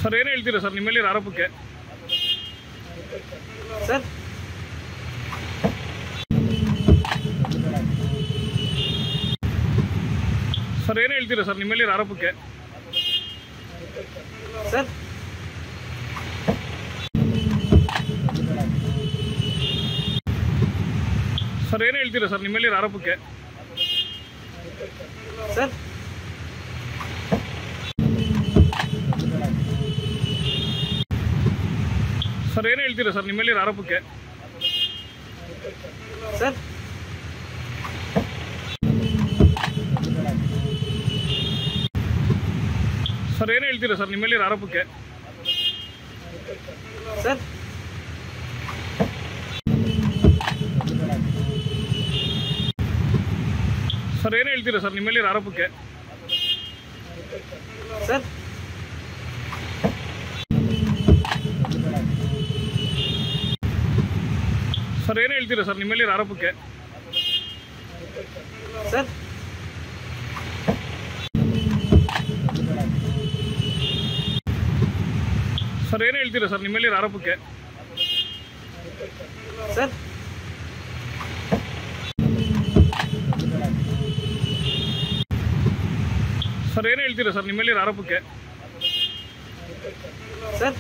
sir ಏನು ಹೇಳ್ತೀರಾ sir ನಿಮ್ಮ ಮೇಲಿರೋ ಆರೋಪಕ್ಕೆ ಸರ್ ಸರ್ ಏನು ಹೇಳ್ತೀರಾ ಸರ್ ನಿಮ್ಮ ಮೇಲಿರೋ ಆರೋಪಕ್ಕೆ ಸರ್ ಸರ್ ಏನು ಹೇಳ್ತೀರಾ ಸರ್ ನಿಮ್ಮ ಮೇಲಿರೋ ಆರೋಪಕ್ಕೆ ಸರ್ ಸರ್ ಏನು ಹೇಳ್ತೀರಾ ಸರ್ ನಿಮ್ಮ ಮೇಲಿರೋ ಆರೋಪಕ್ಕೆ ಸರ್ ಸರ್ ಏನು ಹೇಳ್ತೀರಾ ಸರ್ ನಿಮ್ಮ ಮೇಲಿರೋ ಆರೋಪಕ್ಕೆ ಸರ್ ಸರ್ ಏನು ಹೇಳ್ತೀರಾ ಸರ್ ನಿಮ್ಮ ಮೇಲಿರೋ ಆರೋಪಕ್ಕೆ ಸರ್ ಸರ್ ಏನು ಹೇಳ್ತೀರಾ ಸರ್ ನಿಮ್ಮ ಮೇಲಿರೋ ಆರೋಪಕ್ಕೆ ಸರ್ ಸರ್ ಏನು ಹೇಳ್ತೀರಾ ಸರ್ ನಿಮ್ಮ ಮೇಲಿರೋ ಆರೋಪಕ್ಕೆ ಸರ್ ಸರ್ ಏನು ಹೇಳ್ತೀರಾ ಸರ್ ನಿಮ್ಮ ಮೇಲಿರೋ ಆರೋಪಕ್ಕೆ ಸರ್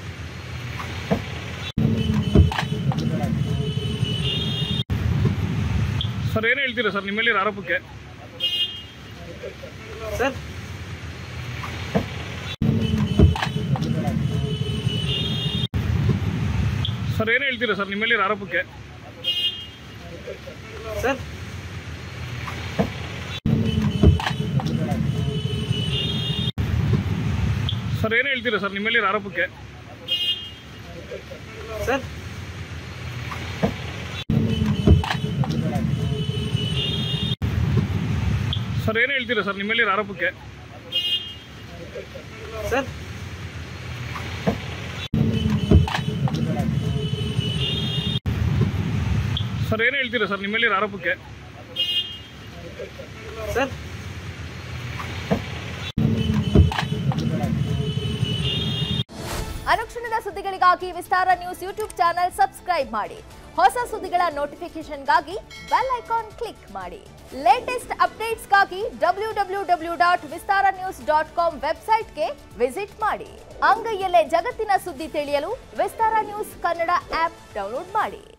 ಸರ್ ಏನು ಹೇಳ್ತೀರಾ ಸರ್ ನಿಮ್ಮ ಮೇಲಿರೋ ಆರೋಪಕ್ಕೆ ಸರ್ ಸರ್ ಏನು ಹೇಳ್ತೀರಾ ಸರ್ ನಿಮ್ಮ ಮೇಲಿರೋ ಆರೋಪಕ್ಕೆ ಸರ್ ಸರ್ ಏನು ಹೇಳ್ತೀರಾ ಸರ್ ನಿಮ್ಮ ಮೇಲಿರೋ ಆರೋಪಕ್ಕೆ ಸರ್ ಸರ್ ಏನು ಹೇಳ್ತೀರಾ ಸರ್ ನಿಮ್ಮ ಮೇಲಿರೋ ಆರೋಪಕ್ಕೆ ಸರ್ ಸರ್ ಏನು ಹೇಳ್ತೀರಾ ಸರ್ ನಿಮ್ಮ ಮೇಲಿರೋ ಆರೋಪಕ್ಕೆ ಸರ್ ಅನುಕ್ಷಣದ ಸುದ್ದಿಗಳಿಗಾಗಿ Vistara news YouTube channel subscribe ಮಾಡಿ ಹೊಸ ಸುದ್ದಿಗಳ ನೋಟಿಫಿಕೇಶನ್ಗಾಗಿ ಬೆಲ್ ಐಕಾನ್ ಕ್ಲಿಕ್ ಮಾಡಿ ಲೇಟೆಸ್ಟ್ ಅಪ್ಡೇಟ್ಸ್ಗಾಗಿ W W W dot Vistara news dot com ವೆಬ್ಸೈಟ್ಗೆ ವಿಸಿಟ್ ಮಾಡಿ ಅಂಗೈಯಲ್ಲೇ ಜಗತ್ತಿನ ಸುದ್ದಿ ತಿಳಿಯಲು Vistara news Kannada app download ಮಾಡಿ